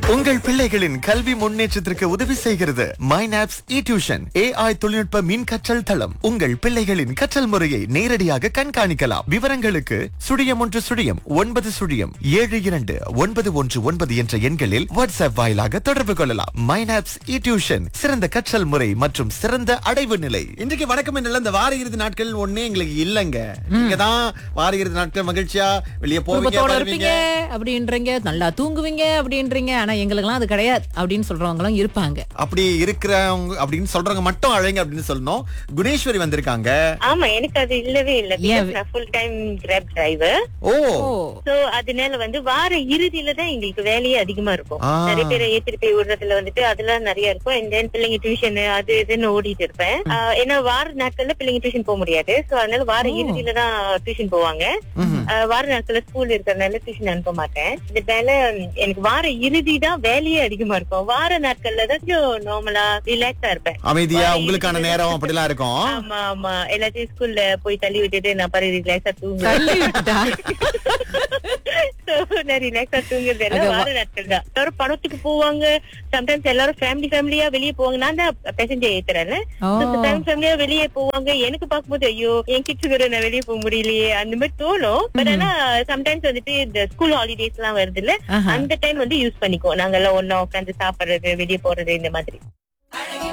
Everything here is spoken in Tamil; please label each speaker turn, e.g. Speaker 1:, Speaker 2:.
Speaker 1: உங்கள் பிள்ளைகளின் கல்வி முன்னேற்றத்திற்கு உதவி செய்கிறது மைனாப்ஸ் இ டியூஷன் ஏஐ தொழில்நுட்ப மின் கற்றல் தளம் உங்கள் பிள்ளைகளின் கற்றல் முறையை நேரடியாக கண்காணிக்கலாம் விவரங்களுக்கு சுழியம் ஒன்று சுழியம் ஒன்பது சுழியம் ஏழு இரண்டு ஒன்பது ஒன்று ஒன்பது என்ற எண்களில் வாட்ஸ்அப் வாயிலாக தொடர்பு கொள்ளலாம் மைனாப்ஸ் இ டியூஷன் சிறந்த கற்றல் முறை மற்றும் சிறந்த அடைவு நிலை
Speaker 2: இன்றைக்கு வணக்கம் என்னல இந்த வார இறுதி நாட்கள் ஒண்ணே எங்களுக்கு இல்லங்க நீங்க தான் வார இறுதி நாட்கள் மகிழ்ச்சியா வெளிய போவீங்க
Speaker 3: குடும்பத்தோட
Speaker 2: வருவீங்க
Speaker 3: இருப்பீங்க அப்படின்றீங்க நல்லா தூங்குவீங்க அப்படின்றீங்க ஆனா எங்களுக்கெல்லாம் அது கிடையாது அப்படின்னு சொல்றவங்களும் இருப்பாங்க
Speaker 2: அப்படி இருக்கிறவங்க அப்படின்னு சொல்றவங்க மட்டும் அழைங்க அப்படின்னு சொல்லணும் குணேஸ்வரி வந்திருக்காங்க
Speaker 4: ஆமா எனக்கு அது இல்லவே இல்ல
Speaker 3: ஏன்?
Speaker 4: because நான் full time Grab driver
Speaker 2: oh
Speaker 3: oh
Speaker 4: so அதனால வந்து வார இறுதியில தான் எங்களுக்கு வேலையே அதிகமா இருக்கும்
Speaker 2: ஆ.
Speaker 4: நிறைய பேரை ஏத்திட்டு போய் விடுறதுல வந்துட்டு அதெல்லாம் நிறைய இருக்கும் and then பிள்ளைங்க டியூஷன் அது இதுன்னு ஓடிட்டு இருப்பேன் ஆ, ஏன்னா வார நாட்கள்ல பிள்ளைங்க டியூஷன் போக முடியாது சோ அதனால வார இறுதியில தான் டியூஷன் போவாங்க ஆ, வார நாட்கள்ல ஸ்கூல் இருக்கிறதுனால டியூஷன் அனுப்ப மாட்டேன் இதனால எனக்கு வார இறுதி தான் வேலையே அதிகமா இருக்கும் வார நாட்கள்ல தான் நார்மலா ரிலாக்ஸா இருப்பேன்
Speaker 2: அமைதியா
Speaker 4: வார
Speaker 2: உங்களுக்கான
Speaker 4: இறுதியில
Speaker 2: நேரம் அப்படிலாம் இருக்கும்
Speaker 4: ஆமா ஆமா எல்லாத்தையும் ஸ்கூல்ல போய் தள்ளி விட்டுட்டு நான் பாரு ரிலாக்ஸா தூங்குவேன்
Speaker 3: தள்ளி விட்டுட்டா
Speaker 4: So, நான் ரிலாக்ஸா தூங்குறது எல்லாம்
Speaker 3: அது
Speaker 4: வார நாட்கள் தான் எல்லாரும் படத்துக்கு போவாங்க சம்டைம்ஸ் எல்லாரும் ஃபேமிலி ஃபேமிலியா வெளியே போவாங்க நான் தான் பேசஞ்சர் ஏத்துறேன்
Speaker 3: ஓ.
Speaker 4: ஃபேமிலி ஃபேமிலியா வெளியே போவாங்க எனக்கு பார்க்கும்போது ஐயோ என் கிட்ஸ் கூட நான் வெளியே போக முடியலையே அந்த மாதிரி தோணும் பட் ஆனா சம்டைம்ஸ் வந்துட்டு இந்த ஸ்கூல் ஹாலிடேஸ் எல்லாம் வருது இல்ல
Speaker 3: ஆஹா.
Speaker 4: அந்த டைம் வந்து யூஸ் பண்ணிக்குவோம் நாங்க எல்லாம் ஒன்னா உட்காந்து சாப்பிடுறது வெளியே போறது இந்த மாதிரி